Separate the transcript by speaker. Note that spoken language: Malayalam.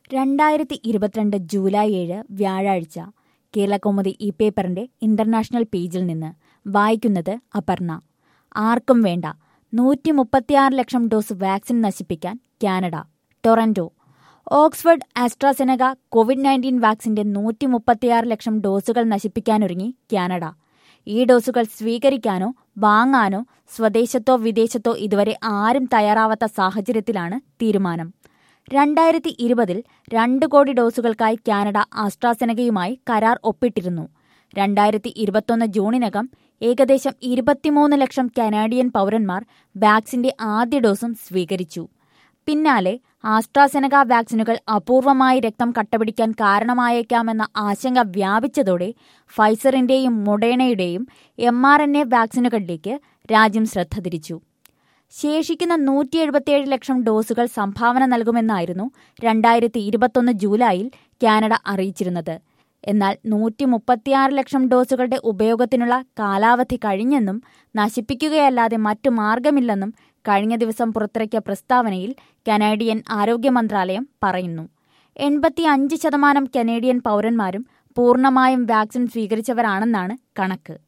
Speaker 1: രണ്ടായിരത്തി ഇരുപത്തിരണ്ട് ജൂലൈ ഏഴ് വ്യാഴാഴ്ച കേരളകൗമുദി ഈ പേപ്പറിന്റെ ഇന്റർനാഷണൽ പേജിൽ നിന്ന് വായിക്കുന്നത് അപർണ ആർക്കും വേണ്ട നൂറ്റി മുപ്പത്തിയാറ് ലക്ഷം ഡോസ് വാക്സിൻ നശിപ്പിക്കാൻ Canada Toronto Oxford AstraZeneca Covid nineteen വാക്സിന്റെ നൂറ്റി മുപ്പത്തിയാറ് ലക്ഷം ഡോസുകൾ നശിപ്പിക്കാനൊരുങ്ങി കാനഡ ഈ ഡോസുകൾ സ്വീകരിക്കാനോ വാങ്ങാനോ സ്വദേശത്തോ വിദേശത്തോ ഇതുവരെ ആരും തയ്യാറാവാത്ത സാഹചര്യത്തിലാണ് തീരുമാനം രണ്ടായിരത്തി ഇരുപതിൽ രണ്ട് കോടി ഡോസുകൾക്കായി കാനഡ ആസ്ട്രാസെനകയുമായി കരാർ ഒപ്പിട്ടിരുന്നു രണ്ടായിരത്തി ഇരുപത്തൊന്ന് ജൂണിനകം ഏകദേശം ഇരുപത്തിമൂന്ന് ലക്ഷം കനാഡിയൻ പൗരന്മാർ വാക്സിന്റെ ആദ്യ ഡോസും സ്വീകരിച്ചു പിന്നാലെ ആസ്ട്രാസെനക വാക്സിനുകൾ അപൂർവമായി രക്തം കട്ടപിടിക്കാൻ കാരണമായേക്കാമെന്ന ആശങ്ക വ്യാപിച്ചതോടെ ഫൈസറിന്റെയും മൊഡേണയുടെയും എം ആർ എൻ എ വാക്സിനുകളിലേക്ക് രാജ്യം ശ്രദ്ധ തിരിച്ചു ശേഷിക്കുന്ന നൂറ്റി എഴുപത്തിയേഴ് ലക്ഷം ഡോസുകൾ സംഭാവന നൽകുമെന്നായിരുന്നു രണ്ടായിരത്തി ഇരുപത്തൊന്ന് ജൂലൈയിൽ കാനഡ അറിയിച്ചിരുന്നത് എന്നാൽ നൂറ്റി മുപ്പത്തിയാറ് ലക്ഷം ഡോസുകളുടെ ഉപയോഗത്തിനുള്ള കാലാവധി കഴിഞ്ഞെന്നും നശിപ്പിക്കുകയല്ലാതെ മറ്റു മാർഗമില്ലെന്നും കഴിഞ്ഞ ദിവസം പുറത്തിറക്കിയ പ്രസ്താവനയിൽ കനേഡിയൻ ആരോഗ്യ മന്ത്രാലയം പറയുന്നു എൺപത്തി അഞ്ച് ശതമാനം കനേഡിയൻ പൗരന്മാരും പൂർണ്ണമായും വാക്സിൻ സ്വീകരിച്ചവരാണെന്നാണ് കണക്ക്